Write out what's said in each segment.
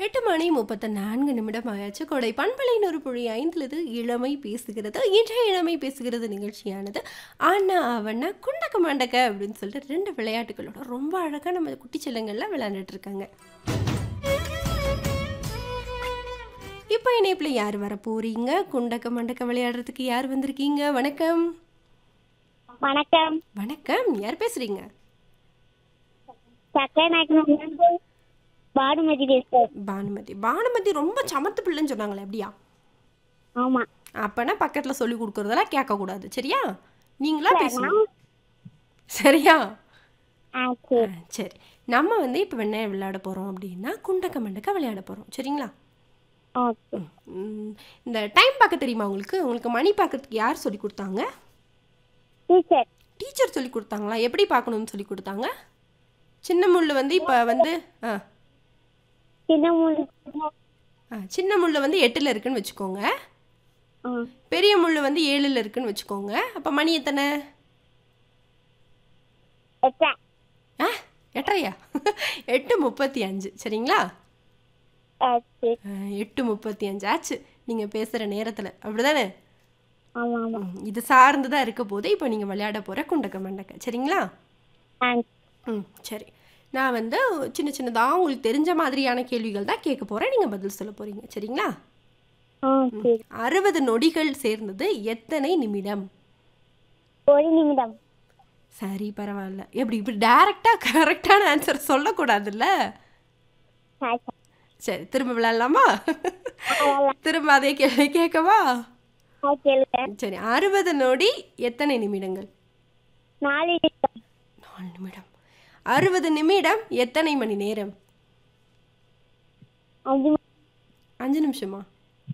எட்டு மணி முப்பத்தி நான்கு நிமிடம் ஆயாச்சு கொடை பண்பலையின் ஒரு புள்ளி ஐந்துலது இளமை பேசுகிறது இன்றைய இளமை பேசுகிறது நிகழ்ச்சியானது ஆனா அவனா குண்டக்க மண்டக்க அப்படின்னு சொல்லிட்டு ரெண்டு விளையாட்டுகளோட ரொம்ப அழகாக நம்ம குட்டி செல்லங்கள்லாம் விளையாண்டுட்டு இருக்காங்க இப்போ இணைப்பில் யார் வர போறீங்க குண்டக்க மண்டக்க விளையாடுறதுக்கு யார் வந்திருக்கீங்க வணக்கம் வணக்கம் வணக்கம் யார் பேசுறீங்க சக்கரை நாயக்கன் பானுமதி பேசுறேன் பானுமதி பானுமதி ரொம்ப சமத்து பிள்ளைன்னு சொன்னாங்களே அப்படியா ஆமா அப்பனா பக்கத்தில் சொல்லி கொடுக்குறதெல்லாம் கேட்கக்கூடாது சரியா நீங்களா பேசணும் சரியா ஆ சரி ஆ, சரி நம்ம வந்து இப்போ என்ன விளையாட போகிறோம் அப்படின்னா குண்டக்க மண்டக்க விளையாட போகிறோம் சரிங்களா ஓகே ம், இந்த டைம் பார்க்க தெரியுமா உங்களுக்கு உங்களுக்கு மணி பார்க்கறதுக்கு யார் சொல்லி கொடுத்தாங்க டீச்சர் டீச்சர் சொல்லி கொடுத்தாங்களா எப்படி பார்க்கணும்னு சொல்லி கொடுத்தாங்க சின்ன முள் வந்து இப்போ வந்து ஆ சின்ன முள்ளு ஆ, சின்ன முள் வந்து எட்டில் இருக்குன்னு வச்சுக்கோங்க ஆ பெரிய முள் வந்து ஏழில் இருக்குன்னு வச்சுக்கோங்க அப்போ மணி எத்தனை எட்டா ஆ எட்டரையா எட்டு முப்பத்தி அஞ்சு சரிங்களா ஆ சரி ஆ, எட்டு முப்பத்தி அஞ்சு ஆச்சு நீங்கள் பேசுகிற நேரத்தில் அப்படிதானே ஆமா ஆமா ம், இது சார்ந்து தான் இருக்க போது இப்போ நீங்கள் விளையாட போகிற குண்டக்க மண்டக்க சரிங்களா ஆ ம் சரி நான் வந்து சின்ன சின்னதாக உங்களுக்கு தெரிஞ்ச மாதிரியான கேள்விகள் தான் கேட்க போகிறேன் நீங்கள் பதில் சொல்ல போகிறீங்க சரிங்களா ஆ சரி அறுபது நொடிகள் சேர்ந்தது எத்தனை நிமிடம் ஒரு நிமிடம் சரி பரவாயில்ல எப்படி இப்படி டேரெக்டாக கரெக்டான ஆன்சர் சொல்லக்கூடாதுல்ல ஆ சரி. சரி திரும்ப விளையாடலாமா அதெல்லாம் திரும்ப அதே கேள்வி கேட்கவா ஆ கேளுங்க சரி அறுபது நொடி எத்தனை நிமிடங்கள் நாலு நிமிடம் நாலு நிமிடம் அறுபது நிமிடம் எத்தனை மணி நேரம் அஞ்சு மணி- அஞ்சு நிமிஷமா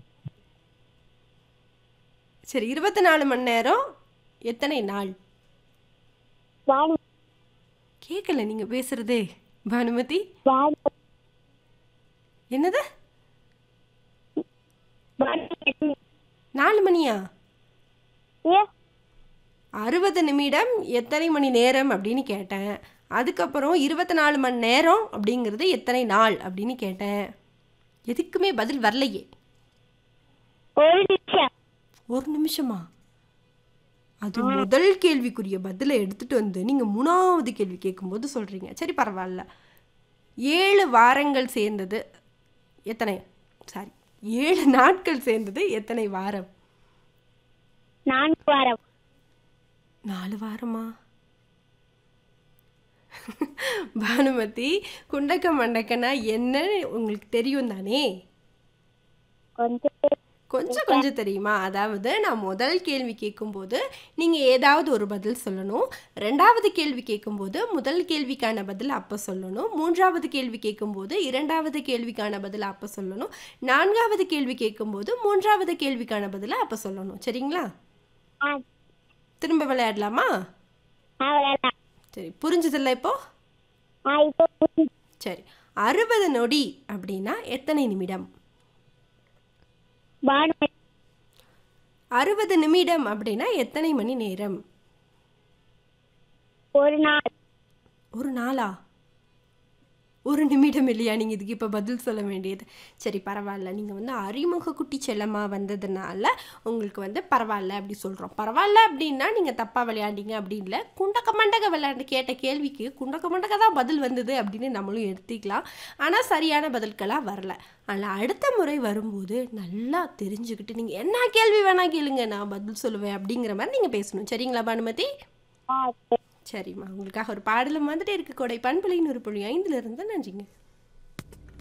சரி இருபத்தி நாலு மணி நேரம் எத்தனை நாள் பானு கேட்கல நீங்கள் பேசுகிறதே பானுமதி பானு என்னது பானு நாலு மணியா ஏ அறுபது நிமிடம் எத்தனை மணி நேரம் அப்படின்னு கேட்டேன் அதுக்கப்புறம் இருபத்தி நாலு மணி நேரம் அப்படிங்கிறது எத்தனை நாள் அப்படின்னு கேட்டேன் எதுக்குமே பதில் வரலையே ஒரு நிமிஷம் ஒரு நிமிஷமா அது முதல் கேள்விக்குரிய பதிலை எடுத்துட்டு வந்து நீங்கள் மூணாவது கேள்வி கேட்கும்போது சொல்கிறீங்க சரி பரவாயில்ல ஏழு வாரங்கள் சேர்ந்தது எத்தனை சாரி ஏழு நாட்கள் சேர்ந்தது எத்தனை வாரம் நான்கு வாரம் நாலு வாரமா பானுமதி குண்டக்க மண்டக்கனா என்னன்னு உங்களுக்கு தெரியும் தானே கொஞ்சம் கொஞ்சம் கொஞ்சம் தெரியுமா அதாவது நான் முதல் கேள்வி கேட்கும்போது நீங்கள் ஏதாவது ஒரு பதில் சொல்லணும் ரெண்டாவது கேள்வி கேட்கும்போது முதல் கேள்விக்கான பதில் அப்போ சொல்லணும் மூன்றாவது கேள்வி கேட்கும்போது இரண்டாவது கேள்விக்கான பதில் அப்போ சொல்லணும் நான்காவது கேள்வி கேட்கும்போது மூன்றாவது கேள்விக்கான பதிலை அப்போ சொல்லணும் சரிங்களா ஆ திரும்ப விளையாடலாமா ஆ விளையாடலாம் சரி புரிஞ்சுதில்ல இப்போ ஆ இப்போ புரியுது. சரி அறுபது நொடி அப்படின்னா எத்தனை நிமிடம் பானு அறுபது நிமிடம் அப்படின்னா எத்தனை மணி நேரம் ஒரு நாள் ஒரு நாளா ஒரு நிமிடம் இல்லையா நீங்கள் இதுக்கு இப்போ பதில் சொல்ல வேண்டியது சரி பரவாயில்ல நீங்கள் வந்து அறிமுக குட்டி செல்லமாக வந்ததுனால உங்களுக்கு வந்து பரவாயில்ல அப்படி சொல்கிறோம் பரவாயில்ல அப்படின்னா நீங்கள் தப்பாக விளையாண்டீங்க அப்படி இல்லை குண்டக்க மண்டக விளையாண்டு கேட்ட கேள்விக்கு குண்டக்க மண்டக தான் பதில் வந்தது அப்படின்னு நம்மளும் எடுத்துக்கலாம் ஆனால் சரியான பதில்களாக வரல ஆனால் அடுத்த முறை வரும்போது நல்லா தெரிஞ்சுக்கிட்டு நீங்கள் என்ன கேள்வி வேணால் கேளுங்க நான் பதில் சொல்லுவேன் அப்படிங்கிற மாதிரி நீங்கள் பேசணும் சரிங்களா பானுமதி ஆ சரி சரிம்மா உங்களுக்காக ஒரு பாடலும் வந்துட்டே இருக்கு கொடை பண்பலையின் ஒரு புள்ளி ஐந்துல இருந்து நன்றிங்க